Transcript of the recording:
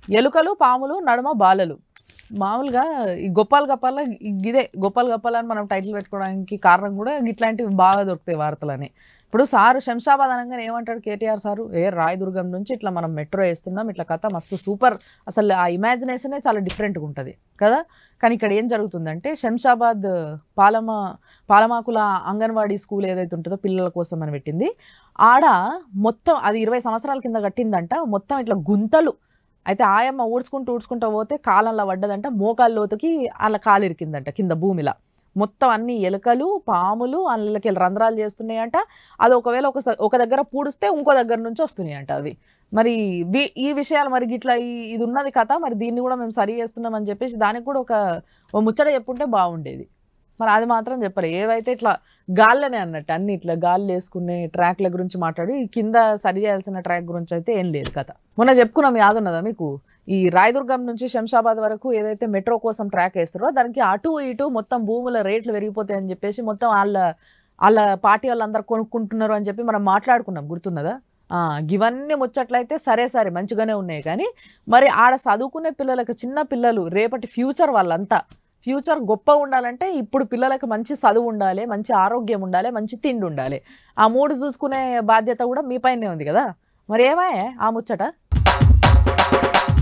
ఎలుకలు పాములు నడుమ బాలలు మామూలుగా ఈ గొప్పాలు గప్పాల ఇదే గొప్పాలు గప్పాలని మనం టైటిల్ పెట్టుకోవడానికి కారణం కూడా ఇట్లాంటివి బాగా దొరుకుతాయి వార్తలని ఇప్పుడు సారు శంషాబాద్ అనగానే ఏమంటాడు కేటీఆర్ సారు ఏ రాయదుర్గం నుంచి ఇట్లా మనం మెట్రో వేస్తున్నాం ఇట్లా కథ మస్తు సూపర్ అసలు ఆ ఇమాజినేషనే చాలా డిఫరెంట్గా ఉంటుంది కదా కానీ ఇక్కడ ఏం జరుగుతుందంటే శంషాబాద్ పాలమ పాలమాకుల అంగన్వాడీ స్కూల్ ఏదైతే ఉంటుందో పిల్లల కోసం అని పెట్టింది ఆడ మొత్తం అది ఇరవై సంవత్సరాల కింద కట్టిందంట మొత్తం ఇట్లా గుంతలు అయితే ఆయమ్మ ఊడ్చుకుంటూ ఊడ్చుకుంటూ పోతే కాలంలో పడ్డదంట మోకాళ్ళ లోతుకి అలా కాలు ఇరికిందంట కింద భూమిలో మొత్తం అన్ని ఎలుకలు పాములు అందులోకి రంధ్రాలు చేస్తున్నాయంట అది ఒకవేళ ఒక స- ఒక దగ్గర పూడిస్తే ఇంకో దగ్గర నుంచి వస్తున్నాయంట అవి మరి వి- ఈ విషయాలు మరి ఇట్లా ఈ- ఇది ఉన్నది కథ మరి దీన్ని కూడా మేము సరి చేస్తున్నాం అని చెప్పేసి దానికి కూడా ఒక ఓ ముచ్చట చెప్పుంటే బాగుండేది మరి అది మాత్రం చెప్పరు ఏవైతే ఇట్లా గాల్లనే అన్నట్టు అన్ని ఇట్లా గాల్లో వేసుకునే ట్రాక్ల గురించి మాట్లాడి ఈ కింద సరి చేయాల్సిన ట్రాక్ గురించి అయితే ఏం లేదు కథ మొన్న చెప్పుకున్నాం యాదున్నదా మీకు ఈ రాయదుర్గం నుంచి శంషాబాద్ వరకు ఏదైతే మెట్రో కోసం ట్రాక్ వేస్తారో దానికి అటు ఇటు మొత్తం భూముల రేట్లు పెరిగిపోతాయి అని చెప్పేసి మొత్తం వాళ్ళ వాళ్ళ పార్టీ వాళ్ళందరూ కొనుక్కుంటున్నారు అని చెప్పి మనం మాట్లాడుకున్నాం గుర్తున్నదా ఆ, ఇవన్నీ ముచ్చట్లయితే సరే సరే మంచిగానే ఉన్నాయి కానీ మరి ఆడ చదువుకునే పిల్లలకు చిన్న పిల్లలు రేపటి ఫ్యూచర్ వాళ్ళంతా ఫ్యూచర్ గొప్ప ఉండాలంటే ఇప్పుడు పిల్లలకు మంచి చదువు ఉండాలి మంచి ఆరోగ్యం ఉండాలి మంచి తిండి ఉండాలి ఆ మూడు చూసుకునే బాధ్యత కూడా మీ పైనే ఉంది కదా మరి ఏమాయే ఆ ముచ్చట